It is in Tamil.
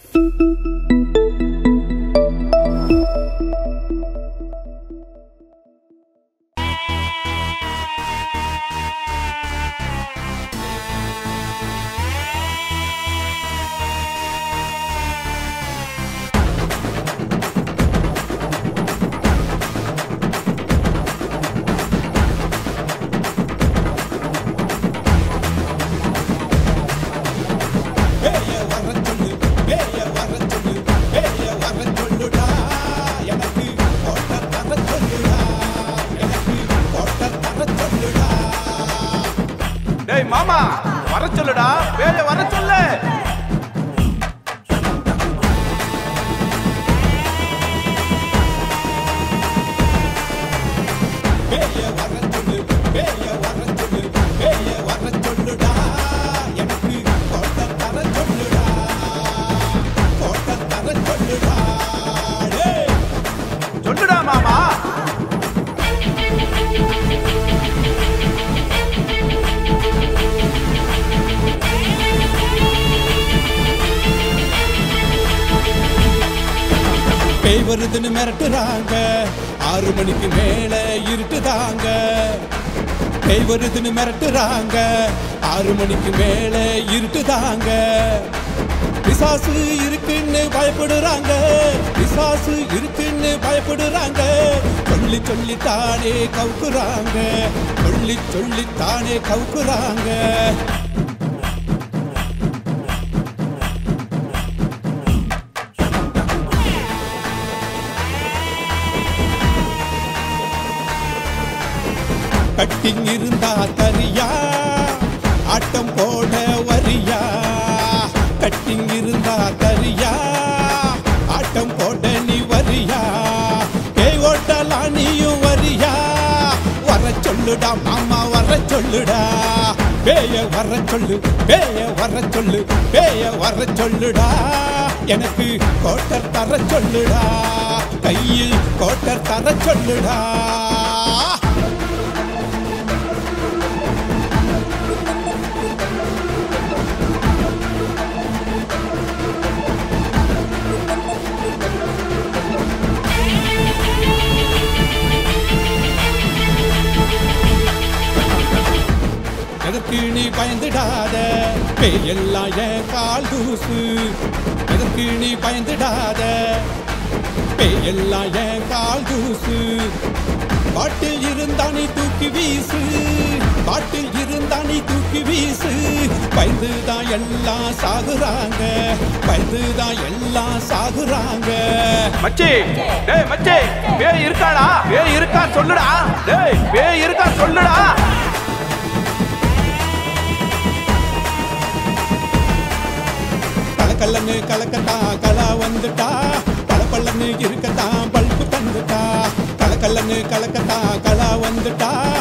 பேய வர சொல்லு பேய வர சொல்லு பேய வர சொல்லுடா எனக்கு கோட்டை தர சொல்லுடா எனக்கு கோட்டை தர சொல்லுடா டேய் மாமா வர சொல்லுடா பேய வர சொல்லு பேய வர சொல்லு பேய வர சொல்லு பேய வர சொல்லுடா எனக்கு கோட்டை தர சொல்லுடா கோட்டை தர சொல்லுடா டேய் சொல்லுடா மாமா பேய் வருதுன்னு மிரட்டுறாங்க ஆறு மணிக்கு மேல இருட்டுதாங்க பேய் வருதுன்னு மிரட்டுறாங்க ஆறு மணிக்கு மேல இருட்டுதாங்க பிசாசு இருக்குன்னு பயப்படுறாங்க பிசாசு இருக்குன்னு பயப்படுறாங்க சொல்லி சொல்லி தானே கவுக்குறாங்க சொல்லி சொல்லி தானே கவுக்குறாங்க கட்டிங் இருந்தா தரியா ஆட்டம் போட வரியா கட்டிங் இருந்தா தரியா ஆட்டம் போட நீ வரியா பேய் ஓட்டலாம் நீயும் வரியா வர சொல்லுடா மாமா வர சொல்லுடா பேய வர சொல்லு பேய வர சொல்லு பேய வர சொல்லுடா எனக்கு கோட்டர் தர சொல்லுடா கையில் கோட்டர் தர சொல்லுடா எதற்கு நீ பயந்துடாத பேயெல்லாம் என் கால் தூசு எதற்கு நீ பயந்துடாத பேயெல்லாம் என் கால் தூசு பாட்டில் இருந்தா நீ தூக்கி வீசு பாட்டில் இருந்தா நீ தூக்கி வீசு பயந்துதான் எல்லாம் சாகுறாங்க பயந்துதான் எல்லாம் சாகுறாங்க மச்சி டேய் மச்சி பேய் இருக்காடா பேய் இருக்கா சொல்லுடா டேய் பேய் இருக்கா சொல்லுடா கலக்கல்லன்னு கலக்கத்தா கலா வந்துட்டா பளபளன்னு இருக்கத்தான் பல்பு தந்துட்டா கலக்கல்லன்னு கலக்கத்தா கலா வந்துட்டா